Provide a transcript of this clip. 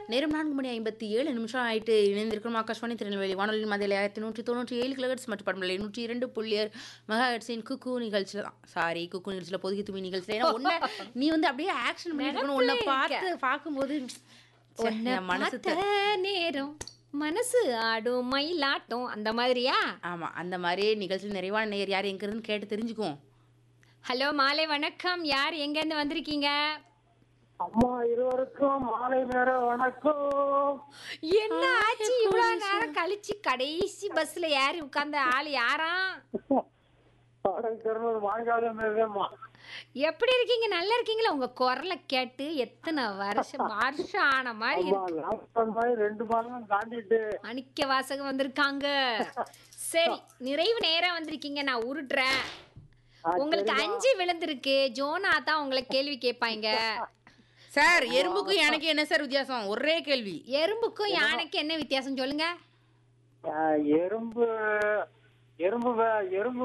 நேரம் நான்கு மணி ஐம்பத்தி ஏழு நிமிஷம் ஆயிட்டு இணைந்திருக்கும் ஆகாஷ்வாணி திருநெல்வேலி வானொலி மதியில் ஆயிரத்தி நூற்றி தொண்ணூற்றி ஏழு கிலோஹெட்ஸ் மற்றும் படமில்லை நூற்றி இரண்டு புள்ளியர் மெகாஹெட்ஸின் குக்கு நிகழ்ச்சியில் தான் சாரி குக்கு நிகழ்ச்சியில் பொதுகி துமி நிகழ்ச்சியில் ஏன்னா ஒன்றை நீ வந்து அப்படியே ஆக்ஷன் பண்ணிருக்கணும் உன்னை பார்த்து பார்க்கும்போது ச்சே, உன்னை என் மனசு பார்த்த நேரம் மனசு ஆடும் மயிலாட்டம் அந்த மாதிரியா ஆமா அந்த மாதிரி நிகழ்ச்சியில் நிறைவான நேர் யார் எங்க இருந்துன்னு கேட்டு தெரிஞ்சுக்குவோம் ஹலோ மாலை வணக்கம் யார் எங்க இருந்து வந்திருக்கீங்க அம்மா இருவருக்கும் மாலை நேர வணக்கம் என்ன ஆச்சு இவ்வளவு நேரம் கழிச்சு கடைசி பஸ்ல ஏறி உட்கார்ந்த ஆள் யாரா திருநூறு மாங்காலம் இருந்தேம்மா எப்படி இருக்கீங்க நல்லா இருக்கீங்களா உங்க குரலை கேட்டு எத்தனை வருஷம் வருஷம் ஆன மாதிரி அம்மா இருக்கு. லாக்டவுன் மாதிரி ரெண்டு மாதம் தாண்டிட்டு மாணிக்க வாசகம் வந்திருக்காங்க சரி நிறைவு நேரம் வந்திருக்கீங்க நான் உருட்டுறேன் ஆ, உங்களுக்கு சரிம்மா. அஞ்சு விழுந்திருக்கு ஜோனா தான் உங்களை கேள்வி கேட்பாங்க சார் எறும்புக்கும் எனக்கு என்ன சார் வித்தியாசம் ஒரே கேள்வி எறும்புக்கும் யானைக்கும் என்ன வித்தியாசம் சொல்லுங்க ஆ, எறும்பு எறும்பு வே- எறும்பு